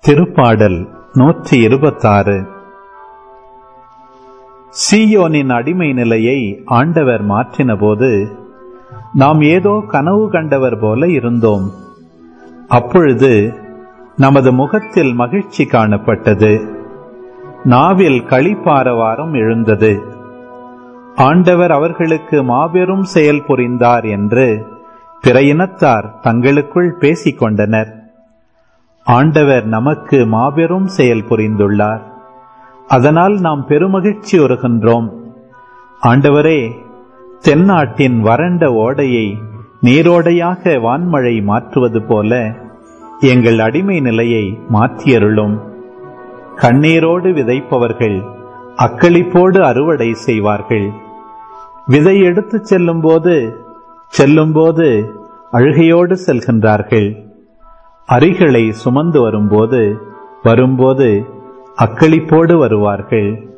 திருப்பாடல் நூற்றி இருபத்தாறு சீயோனின் அடிமை நிலையை ஆண்டவர் மாற்றினபோது நாம் ஏதோ கனவு கண்டவர் போல இருந்தோம் அப்பொழுது நமது முகத்தில் மகிழ்ச்சி காணப்பட்டது நாவில் களிப்பாரவாரம் எழுந்தது ஆண்டவர் அவர்களுக்கு மாபெரும் செயல் புரிந்தார் என்று பிற இனத்தார் தங்களுக்குள் பேசிக் கொண்டனர் ஆண்டவர் நமக்கு மாபெரும் செயல் புரிந்துள்ளார் அதனால் நாம் பெருமகிழ்ச்சி வருகின்றோம் ஆண்டவரே தென்னாட்டின் வறண்ட ஓடையை நீரோடையாக வான்மழை மாற்றுவது போல எங்கள் அடிமை நிலையை மாற்றியருளும் கண்ணீரோடு விதைப்பவர்கள் அக்களிப்போடு அறுவடை செய்வார்கள் விதை எடுத்துச் செல்லும்போது செல்லும்போது அழுகையோடு செல்கின்றார்கள் அரிகளை சுமந்து வரும்போது வரும்போது அக்களிப்போடு வருவார்கள்